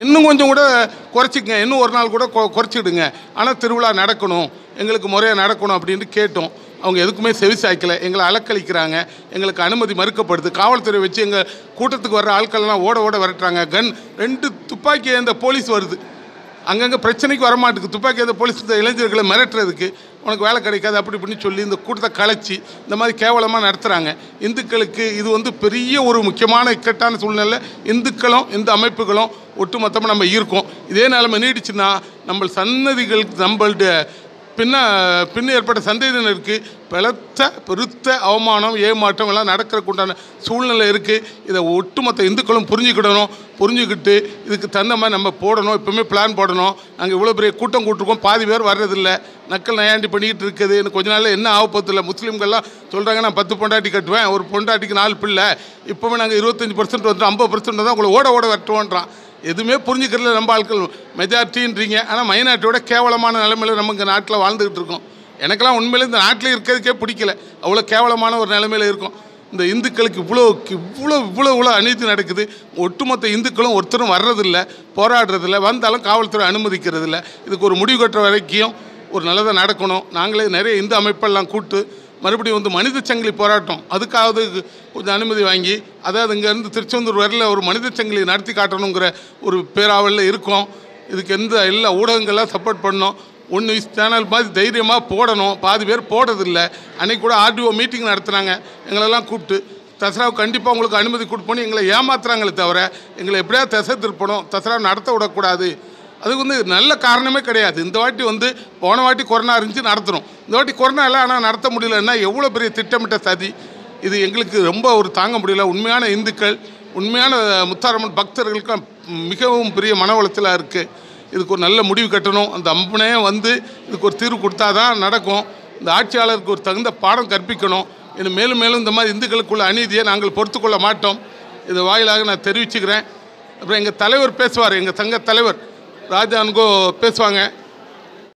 இன்னும் கொஞ்சம் கூட குறைச்சிக்கங்க இன்னும் ஒரு நாள் கூட கொ- குறைச்சிடுங்க ஆனால் திருவிழா நடக்கணும் எங்களுக்கு முறையாக நடக்கணும் அப்படின்ட்டு கேட்டோம் அவங்க எதுக்குமே செவி சாய்க்கல எங்களை அலக்களிக்கிறாங்க எங்களுக்கு அனுமதி மறுக்கப்படுது காவல்துறை வச்சு எங்கள் கூட்டத்துக்கு வர்ற ஆட்கள்லாம் ஓட ஓட விரட்டுறாங்க கன் ரெண்டு துப்பாக்கி அந்த போலீஸ் வருது அங்கங்கே பிரச்சனைக்கு வரமாட்டுக்கு துப்பாக்கி அந்த போலீஸ் இந்த இளைஞர்களை மிரட்டுறதுக்கு உனக்கு வேலை கிடைக்காது அப்படி இப்படின்னு சொல்லி இந்த கூட்டத்தை கலைச்சி இந்த மாதிரி கேவலமாக நடத்துகிறாங்க இந்துக்களுக்கு இது வந்து பெரிய ஒரு முக்கியமான இக்கட்டான சூழ்நிலை இந்துக்களும் இந்த அமைப்புகளும் ஒட்டுமொத்தமாக நம்ம இருக்கோம் இதே நிலைமை நீடிச்சுன்னா நம்ம சன்னதிகளுக்கு நம்மள்ட பின்ன பின்ன ஏற்பட்ட சந்தேகத்தினருக்கு பலத்த பெருத்த அவமானம் ஏமாற்றம் எல்லாம் நடக்கிறதுக்கு உண்டான சூழ்நிலை இருக்குது இதை ஒட்டுமொத்த இந்துக்களும் புரிஞ்சுக்கிடணும் புரிஞ்சுக்கிட்டு இதுக்கு தகுந்த மாதிரி நம்ம போடணும் எப்பவுமே பிளான் போடணும் நாங்கள் இவ்வளோ பெரிய கூட்டம் கூட்டிருக்கோம் பாதி பேர் வர்றதில்ல நக்கல் நயாண்டி பண்ணிக்கிட்டு இருக்குது இன்னும் கொஞ்ச நாளில் என்ன ஆகப்போதில்லை முஸ்லீம்கள்லாம் சொல்கிறாங்க நான் பத்து பொண்டாட்டி கட்டுவேன் ஒரு பொண்டாட்டிக்கு நாலு பிள்ளை இப்போவே நாங்கள் இருபத்தஞ்சி பர்சன்ட் வந்துட்டோம் ஐம்பது பர்சன்ட் தான் உங்களை ஓட ஓட வரட்டுவோன்றான் எதுவுமே புரிஞ்சுக்கிறதுல நம்ம ஆட்கள் மெஜாரிட்டின்றீங்க ஆனால் மைனாரிட்டியோட கேவலமான நிலைமையில நம்ம இங்கே நாட்டில் வாழ்ந்துக்கிட்டு இருக்கோம் எனக்கெல்லாம் உண்மையிலே இந்த நாட்டில் இருக்கிறதுக்கே பிடிக்கல அவ்வளோ கேவலமான ஒரு நிலைமையில இருக்கும் இந்த இந்துக்களுக்கு இவ்வளோ இவ்வளோ இவ்வளோ இவ்வளோ அநீதி நடக்குது ஒட்டுமொத்த இந்துக்களும் ஒருத்தரும் வர்றதில்ல போராடுறதில்ல வந்தாலும் காவல்துறை அனுமதிக்கிறதில்ல இதுக்கு ஒரு முடிவு கட்டுற வரைக்கும் ஒரு நல்லதாக நடக்கணும் நாங்களே நிறைய இந்து அமைப்பெல்லாம் கூட்டு மறுபடியும் வந்து மனித சங்கிலி போராட்டம் அதுக்காவது கொஞ்சம் அனுமதி வாங்கி அதாவது இங்கேருந்து திருச்செந்தூர் வரல ஒரு மனித சங்கிலி நடத்தி காட்டணுங்கிற ஒரு பேராவலில் இருக்கோம் இதுக்கு எந்த எல்லா ஊடகங்கள்லாம் சப்போர்ட் பண்ணோம் ஒன்று நியூஸ் சேனல் மாதிரி தைரியமாக போடணும் பாதி பேர் போடுறதில்ல அன்னைக்கு கூட ஆர்டிஓ மீட்டிங் நடத்துனாங்க எங்களெல்லாம் கூப்பிட்டு தசராவுக்கு கண்டிப்பாக உங்களுக்கு அனுமதி கொடுப்போன்னு எங்களை ஏமாத்துறாங்களே தவிர எங்களை எப்படியா திசை திருப்பணும் தசரா நடத்த விடக்கூடாது அதுக்கு வந்து நல்ல காரணமே கிடையாது இந்த வாட்டி வந்து போன வாட்டி கொரோனா இருந்துச்சு நடத்துகிறோம் இந்த வாட்டி கொரோனா இல்லை ஆனால் நடத்த முடியலன்னா எவ்வளோ பெரிய திட்டமிட்ட சதி இது எங்களுக்கு ரொம்ப ஒரு தாங்க முடியல உண்மையான இந்துக்கள் உண்மையான முத்தாரம்மன் பக்தர்களுக்கு மிகவும் பெரிய மன உளைச்சலாக இருக்குது இதுக்கு ஒரு நல்ல முடிவு கட்டணும் அந்த அம்பனே வந்து இதுக்கு ஒரு தீர்வு கொடுத்தா தான் நடக்கும் இந்த ஆட்சியாளருக்கு ஒரு தகுந்த பாடம் கற்பிக்கணும் இன்னும் மேலும் மேலும் இந்த மாதிரி இந்துக்களுக்குள்ள அநீதியை நாங்கள் பொறுத்துக்கொள்ள மாட்டோம் இது வாயிலாக நான் தெரிவிச்சுக்கிறேன் அப்புறம் எங்கள் தலைவர் பேசுவார் எங்கள் சங்க தலைவர் ராஜானுகோ பேசுவாங்க